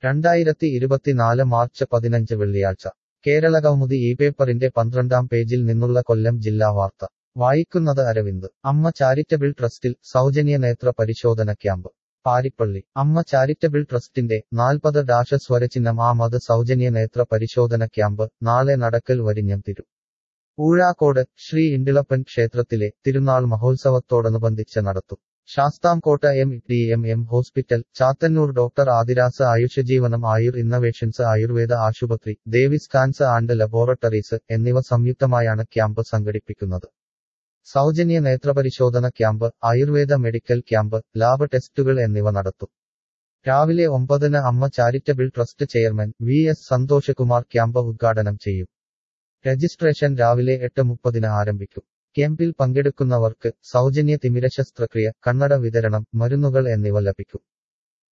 രണ്ടായിരത്തി ഇരുപത്തിനാല് മാർച്ച് പതിനഞ്ച് വെള്ളിയാഴ്ച കേരള കൗമുദി ഈ പേപ്പറിന്റെ പന്ത്രണ്ടാം പേജിൽ നിന്നുള്ള കൊല്ലം ജില്ലാ വാർത്ത വായിക്കുന്നത് അരവിന്ദ് അമ്മ ചാരിറ്റബിൾ ട്രസ്റ്റിൽ സൗജന്യ നേത്ര പരിശോധന ക്യാമ്പ് പാരിപ്പള്ളി അമ്മ ചാരിറ്റബിൾ ട്രസ്റ്റിന്റെ നാൽപ്പത് ഡാഷ സ്വരചിഹ്നം ആമത് സൗജന്യ നേത്ര പരിശോധന ക്യാമ്പ് നാളെ നടക്കൽ വരിഞ്ഞം തിരു ഊഴാക്കോട് ശ്രീ ഇണ്ടിളപ്പൻ ക്ഷേത്രത്തിലെ തിരുനാൾ മഹോത്സവത്തോടനുബന്ധിച്ച് നടത്തും Sasthamkotta M T M M hospital Chathannur doctor ആദിരാസ് ആയുഷജീവനം ആയുർ ഇന്നവേഷൻസ് ആയുർവേദ ആശുപത്രി ദേവിസ് കാൻസ് ആൻഡ് ലബോറട്ടറീസ് എന്നിവ സംയുക്തമായാണ് ക്യാമ്പ് സംഘടിപ്പിക്കുന്നത് സൗജന്യ നേത്രപരിശോധന camp Ayurveda medical camp lab ടെസ്റ്റുകൾ എന്നിവ നടത്തും രാവിലെ ഒമ്പതിന് Amma charitable trust chairman V S Santhoshkumar camp ഉദ്ഘാടനം ചെയ്യും രജിസ്ട്രേഷൻ രാവിലെ എട്ട് മുപ്പതിന് ആരംഭിക്കും ക്യാമ്പിൽ പങ്കെടുക്കുന്നവർക്ക് സൗജന്യ തിമിര ശസ്ത്രക്രിയ കണ്ണട വിതരണം മരുന്നുകൾ എന്നിവ ലഭിക്കും